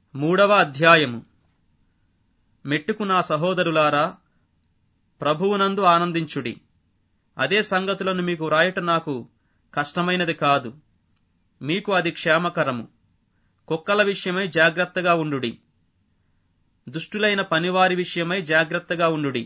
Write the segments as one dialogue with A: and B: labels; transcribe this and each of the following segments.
A: మూడవ అధ్యాయము మెట్టుకు నా సహోదరులారా ప్రభువునందు ఆనందించుడి అదే సంగతులను మీకు వ్రాయట నాకు కష్టమైనది కాదు మీకు అది క్షేమకరము కుక్కల విషయమై జాగ్రత్తగా ఉండుడి దుష్టులైన పనివారి విషయమై జాగ్రత్తగా ఉండుడి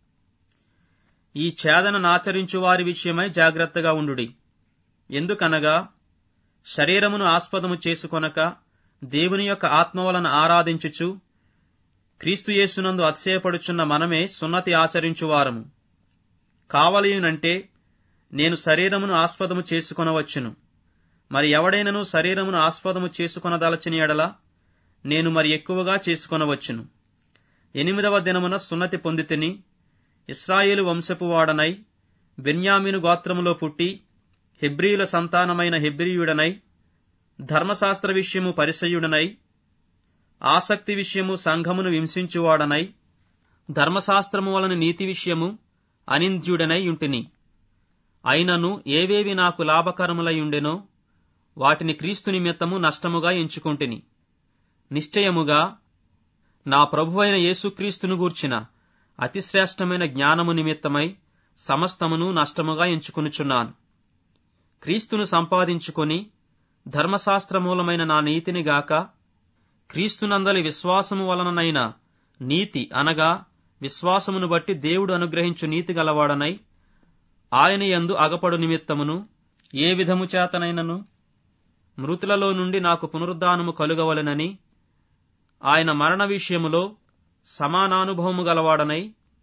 A: ఈ ఛేదన నాచరించు వారి విషయమై జాగ్రత్తగా ఉండుడి ఎందుకనగా శరీరమును ఆస్పదము చేసుకొనక దేవుని యొక్క ఆత్మ వలన ఆరాధించుచు క్రీస్తు యేసునందు అతిశయపడుచున్న మనమే సున్నతి ఆచరించువారము కావలియునంటే నేను శరీరమును ఆస్పదము చేసుకొనవచ్చును మరి ఎవడైనను శరీరమును ఆస్పదము చేసుకొనదలచిన ఎడల నేను మరి ఎక్కువగా చేసుకొనవచ్చును ఎనిమిదవ దినమున సున్నతి పొందితిని ఇస్రాయేలు వంశపు వాడనై బెన్యామీను గోత్రములో పుట్టి హెబ్రీయుల సంతానమైన హెబ్రీయుడనై ధర్మశాస్త్ర విషయము పరిసయుడనై ఆసక్తి విషయము సంఘమును హింసించువాడనై ధర్మశాస్త్రము వలన నీతి విషయము అనింద్యుడనై యుంటిని అయినను ఏవేవి నాకు లాభకరములై ఉండెనో వాటిని క్రీస్తు నిమిత్తము నష్టముగా ఎంచుకొంటిని నిశ్చయముగా నా ప్రభువైన యేసుక్రీస్తును గూర్చిన అతిశ్రేష్టమైన జ్ఞానము నిమిత్తమై సమస్తమును నష్టముగా ఎంచుకొనుచున్నాను క్రీస్తును సంపాదించుకొని ధర్మశాస్త్రమూలమైన నా నీతిని గాక క్రీస్తునందలి విశ్వాసము వలననైన నీతి అనగా విశ్వాసమును బట్టి దేవుడు అనుగ్రహించు నీతి గలవాడనై ఆయన యందు అగపడు నిమిత్తమును ఏ విధము చేతనైనను మృతులలో నుండి నాకు పునరుద్ధానము కలుగవలెనని ఆయన మరణ విషయములో సమానానుభవము గలవాడనై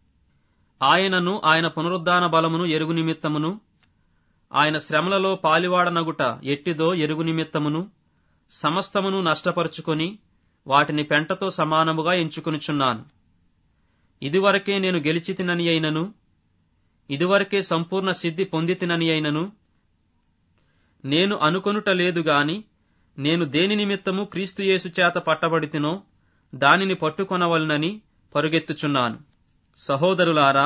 A: ఆయనను ఆయన పునరుద్ధాన బలమును ఎరుగు నిమిత్తమును ఆయన శ్రమలలో పాలివాడనగుట ఎట్టిదో ఎరుగు నిమిత్తమును సమస్తమును నష్టపరుచుకొని వాటిని పెంటతో సమానముగా ఎంచుకొనుచున్నాను ఇదివరకే నేను గెలిచితినని అయినను ఇదివరకే సంపూర్ణ సిద్ధి పొందితినని అయినను నేను అనుకొనుట లేదు గాని నేను దేని నిమిత్తము క్రీస్తు యేసు చేత పట్టబడితినో దానిని పట్టుకొనవలనని పరుగెత్తుచున్నాను సహోదరులారా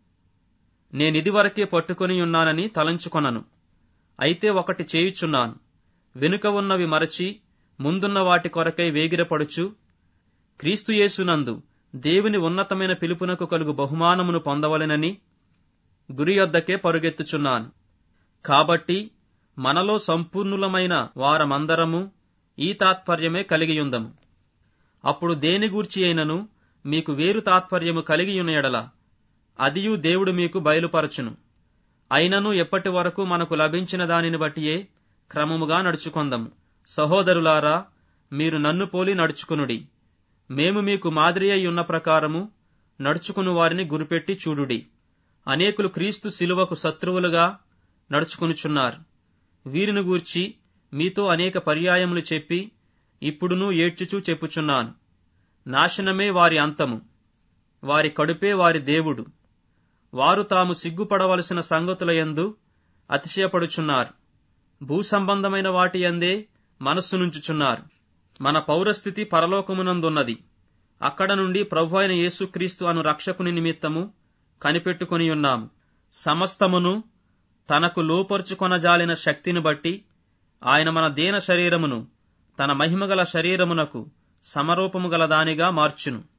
A: నేనిదివరకే పట్టుకొని ఉన్నానని తలంచుకొనను అయితే ఒకటి చేయుచున్నాను వెనుక ఉన్నవి మరచి ముందున్న వాటి కొరకై వేగిరపడుచు క్రీస్తుయేసునందు దేవుని ఉన్నతమైన పిలుపునకు కలుగు బహుమానమును పొందవలెనని గురి యొద్దకే పరుగెత్తుచున్నాను కాబట్టి మనలో సంపూర్ణులమైన వారమందరము ఈ తాత్పర్యమే కలిగియుందము అప్పుడు దేని గూర్చి అయినను మీకు వేరు తాత్పర్యము కలిగియున్న ఎడల అదియు దేవుడు మీకు బయలుపరచును అయినను ఎప్పటి వరకు మనకు లభించిన దానిని బట్టియే క్రమముగా నడుచుకొందము సహోదరులారా మీరు నన్ను పోలి నడుచుకునుడి మేము మీకు మాదిరి అయి ఉన్న ప్రకారము నడుచుకుని వారిని గురిపెట్టి చూడుడి అనేకులు క్రీస్తు శిలువకు శత్రువులుగా నడుచుకునుచున్నారు వీరిని గూర్చి మీతో అనేక పర్యాయములు చెప్పి ఇప్పుడును ఏడ్చుచూ చెప్పుచున్నాను నాశనమే వారి అంతము వారి కడుపే వారి దేవుడు వారు తాము సిగ్గుపడవలసిన సంగతుల యందు అతిశయపడుచున్నారు భూసంబంధమైన వాటి యందే మనస్సు నుంచుచున్నారు మన పౌరస్థితి పరలోకమునందున్నది అక్కడ నుండి ప్రభు అయిన యేసుక్రీస్తు అను రక్షకుని నిమిత్తము కనిపెట్టుకుని ఉన్నాము సమస్తమును తనకు లోపరుచుకొనజాలిన శక్తిని బట్టి ఆయన మన దీన శరీరమును తన మహిమగల శరీరమునకు సమరూపము గల దానిగా మార్చును